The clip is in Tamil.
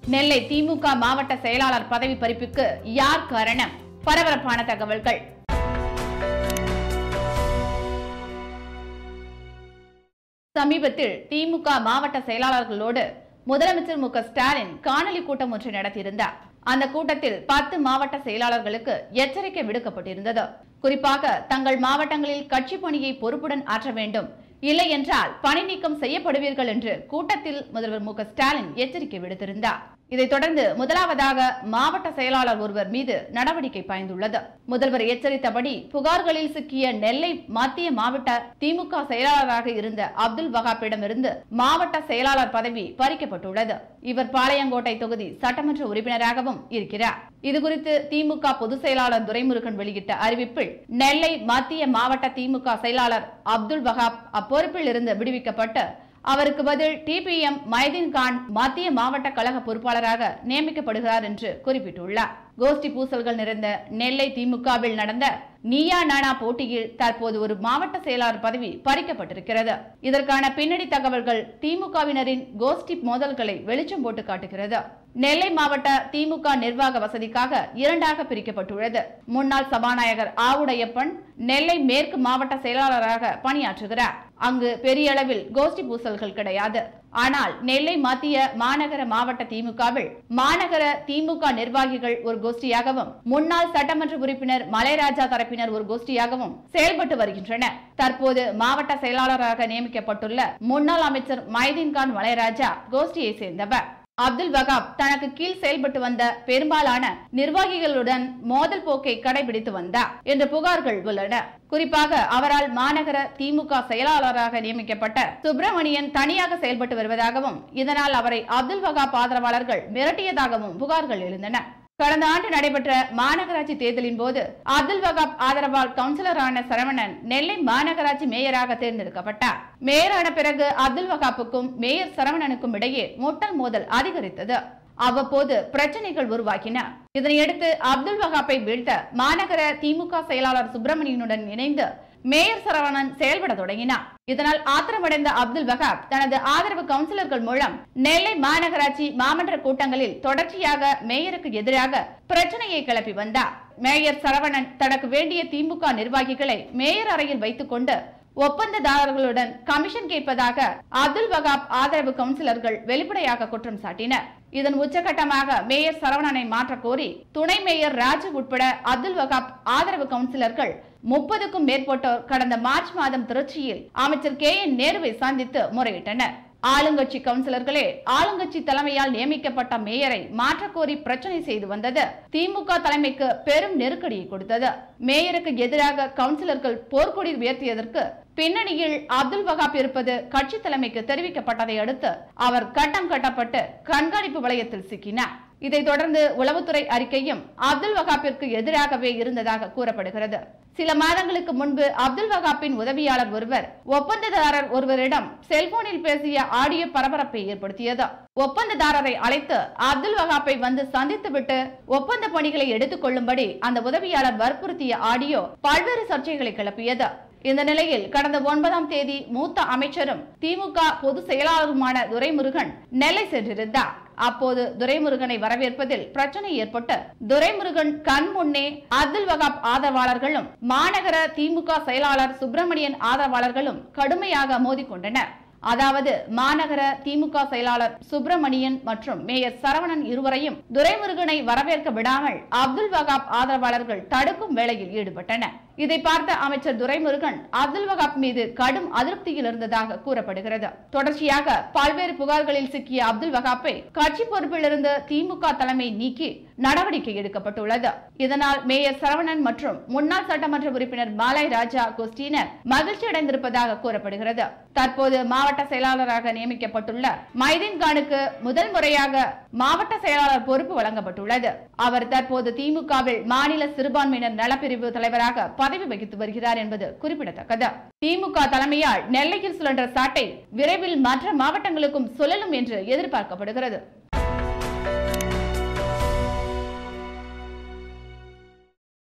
நெல்லை திமுக மாவட்ட செயலாளர் பதவி பறிப்புக்கு யார் காரணம் பரபரப்பான தகவல்கள் சமீபத்தில் திமுக மாவட்ட செயலாளர்களோடு முதலமைச்சர் மு க ஸ்டாலின் காணொலி கூட்டம் ஒன்று நடத்தியிருந்தார் அந்த கூட்டத்தில் பத்து மாவட்ட செயலாளர்களுக்கு எச்சரிக்கை விடுக்கப்பட்டிருந்தது குறிப்பாக தங்கள் மாவட்டங்களில் கட்சி பணியை பொறுப்புடன் ஆற்ற வேண்டும் இல்லை என்றால் பணி நீக்கம் செய்யப்படுவீர்கள் என்று கூட்டத்தில் முதல்வர் மு க ஸ்டாலின் எச்சரிக்கை விடுத்திருந்தார் இதைத் தொடர்ந்து முதலாவதாக மாவட்ட செயலாளர் ஒருவர் மீது நடவடிக்கை பாய்ந்துள்ளது முதல்வர் எச்சரித்தபடி புகார்களில் சிக்கிய நெல்லை மத்திய மாவட்ட திமுக செயலாளராக இருந்த அப்துல் வகாப்பிடமிருந்து மாவட்ட செயலாளர் பதவி பறிக்கப்பட்டுள்ளது இவர் பாளையங்கோட்டை தொகுதி சட்டமன்ற உறுப்பினராகவும் இருக்கிறார் இதுகுறித்து திமுக பொதுச் செயலாளர் துரைமுருகன் வெளியிட்ட அறிவிப்பில் நெல்லை மத்திய மாவட்ட திமுக செயலாளர் அப்துல் வகாப் அப்பொறுப்பில் இருந்து விடுவிக்கப்பட்டு அவருக்கு பதில் டிபிஎம் மைதீன் கான் மத்திய மாவட்ட கழக பொறுப்பாளராக நியமிக்கப்படுகிறார் என்று குறிப்பிட்டுள்ளார் கோஷ்டி பூசல்கள் நிறைந்த நெல்லை திமுகவில் நடந்த நீயா நானா போட்டியில் தற்போது ஒரு மாவட்ட செயலாளர் பதவி பறிக்கப்பட்டிருக்கிறது இதற்கான பின்னணி தகவல்கள் திமுகவினரின் கோஷ்டி மோதல்களை வெளிச்சம் போட்டு காட்டுகிறது நெல்லை மாவட்ட திமுக நிர்வாக வசதிக்காக இரண்டாக பிரிக்கப்பட்டுள்ளது முன்னாள் சபாநாயகர் ஆவுடையப்பன் நெல்லை மேற்கு மாவட்ட செயலாளராக பணியாற்றுகிறார் அங்கு பெரிய அளவில் கோஷ்டி பூசல்கள் கிடையாது ஆனால் நெல்லை மத்திய மாநகர மாவட்ட திமுகவில் மாநகர திமுக நிர்வாகிகள் ஒரு கோஷ்டியாகவும் முன்னாள் சட்டமன்ற உறுப்பினர் மலைராஜா தரப்பினர் ஒரு கோஷ்டியாகவும் செயல்பட்டு வருகின்றனர் தற்போது மாவட்ட செயலாளராக நியமிக்கப்பட்டுள்ள முன்னாள் அமைச்சர் மைதீன் கான் மலைராஜா கோஷ்டியை சேர்ந்தவர் அப்துல் வகாப் தனக்கு கீழ் செயல்பட்டு வந்த பெரும்பாலான நிர்வாகிகளுடன் மோதல் போக்கை கடைபிடித்து வந்தார் என்ற புகார்கள் உள்ளன குறிப்பாக அவரால் மாநகர திமுக செயலாளராக நியமிக்கப்பட்ட சுப்பிரமணியன் தனியாக செயல்பட்டு வருவதாகவும் இதனால் அவரை அப்துல் வகாப் ஆதரவாளர்கள் மிரட்டியதாகவும் புகார்கள் எழுந்தன கடந்த ஆண்டு நடைபெற்ற மாநகராட்சி தேர்தலின் போது அப்துல் வகாப் ஆதரவால் கவுன்சிலரான சரவணன் நெல்லை மாநகராட்சி மேயராக தேர்ந்தெடுக்கப்பட்டார் மேயரான பிறகு அப்துல் வகாப்புக்கும் மேயர் சரவணனுக்கும் இடையே முட்டல் மோதல் அதிகரித்தது அவ்வப்போது பிரச்சனைகள் உருவாகின இதனையடுத்து அப்துல் வகாப்பை வீழ்த்த மாநகர திமுக செயலாளர் சுப்பிரமணியனுடன் இணைந்து மேயர் சரவணன் செயல்பட தொடங்கினார் இதனால் ஆத்திரமடைந்த அப்துல் வகாப் தனது ஆதரவு கவுன்சிலர்கள் மூலம் நெல்லை மாநகராட்சி மாமன்ற கூட்டங்களில் தொடர்ச்சியாக மேயருக்கு எதிராக பிரச்சனையை கிளப்பி வந்தார் மேயர் சரவணன் தனக்கு வேண்டிய திமுக நிர்வாகிகளை மேயர் அறையில் வைத்துக் கொண்டு ஒப்பந்ததாரர்களுடன் கமிஷன் கேட்பதாக அப்துல் வகாப் ஆதரவு கவுன்சிலர்கள் வெளிப்படையாக குற்றம் சாட்டினர் இதன் உச்சகட்டமாக மேயர் சரவணனை மாற்ற கோரி துணை மேயர் ராஜு உட்பட அப்துல் வகாப் ஆதரவு கவுன்சிலர்கள் முப்பதுக்கும் மேற்பட்டோர் கடந்த மார்ச் மாதம் திருச்சியில் அமைச்சர் கே என் நேருவை சந்தித்து முறையிட்டனர் ஆளுங்கட்சி கவுன்சிலர்களே ஆளுங்கட்சி தலைமையால் நியமிக்கப்பட்ட மேயரை மாற்றக்கோரி பிரச்சனை செய்து வந்தது திமுக தலைமைக்கு பெரும் நெருக்கடியை கொடுத்தது மேயருக்கு எதிராக கவுன்சிலர்கள் போர்க்கொடி உயர்த்தியதற்கு பின்னணியில் அப்துல் வகாப் இருப்பது கட்சி தலைமைக்கு தெரிவிக்கப்பட்டதை அடுத்து அவர் கட்டம் கட்டப்பட்டு கண்காணிப்பு வளையத்தில் சிக்கினார் இதைத் தொடர்ந்து உளவுத்துறை அறிக்கையும் அப்துல் வகாப்பிற்கு எதிராகவே இருந்ததாக கூறப்படுகிறது சில மாதங்களுக்கு முன்பு அப்துல் வகாப்பின் உதவியாளர் ஒருவர் ஒப்பந்ததாரர் ஒருவரிடம் செல்போனில் பேசிய ஆடியோ பரபரப்பை ஏற்படுத்தியது ஒப்பந்ததாரரை அழைத்து அப்துல் வகாப்பை வந்து சந்தித்துவிட்டு ஒப்பந்த பணிகளை எடுத்துக் கொள்ளும்படி அந்த உதவியாளர் வற்புறுத்திய ஆடியோ பல்வேறு சர்ச்சைகளை கிளப்பியது இந்த நிலையில் கடந்த ஒன்பதாம் தேதி மூத்த அமைச்சரும் திமுக பொதுச் செயலாளருமான துரைமுருகன் நெல்லை சென்றிருந்தார் அப்போது துரைமுருகனை வரவேற்பதில் பிரச்சனை ஏற்பட்டு துரைமுருகன் கண் முன்னே அப்துல் வகாப் ஆதரவாளர்களும் மாநகர திமுக செயலாளர் சுப்பிரமணியன் ஆதரவாளர்களும் கடுமையாக மோதிக்கொண்டனர் அதாவது மாநகர திமுக செயலாளர் சுப்பிரமணியன் மற்றும் மேயர் சரவணன் இருவரையும் துரைமுருகனை வரவேற்க விடாமல் அப்துல் வகாப் ஆதரவாளர்கள் தடுக்கும் வேளையில் ஈடுபட்டனர் இதை பார்த்த அமைச்சர் துரைமுருகன் அப்துல் வகாப் மீது கடும் அதிருப்தியில் இருந்ததாக கூறப்படுகிறது தொடர்ச்சியாக பல்வேறு புகார்களில் சிக்கிய அப்துல் வகாப்பை கட்சி பொறுப்பிலிருந்து திமுக தலைமை நீக்கி நடவடிக்கை எடுக்கப்பட்டுள்ளது இதனால் மேயர் சரவணன் மற்றும் முன்னாள் சட்டமன்ற உறுப்பினர் மாலாய் ராஜா கோஸ்டினர் மகிழ்ச்சி அடைந்திருப்பதாக கூறப்படுகிறது தற்போது மாவட்ட செயலாளராக நியமிக்கப்பட்டுள்ள மைதீன் கானுக்கு முதல் முறையாக மாவட்ட செயலாளர் பொறுப்பு வழங்கப்பட்டுள்ளது அவர் தற்போது திமுகவில் மாநில சிறுபான்மையினர் நலப்பிரிவு தலைவராக பதவி வகித்து வருகிறார் என்பது குறிப்பிடத்தக்கது திமுக தலைமையால் நெல்லையில் சுழன்ற சாட்டை விரைவில் மற்ற மாவட்டங்களுக்கும் சுழலும் என்று எதிர்பார்க்கப்படுகிறது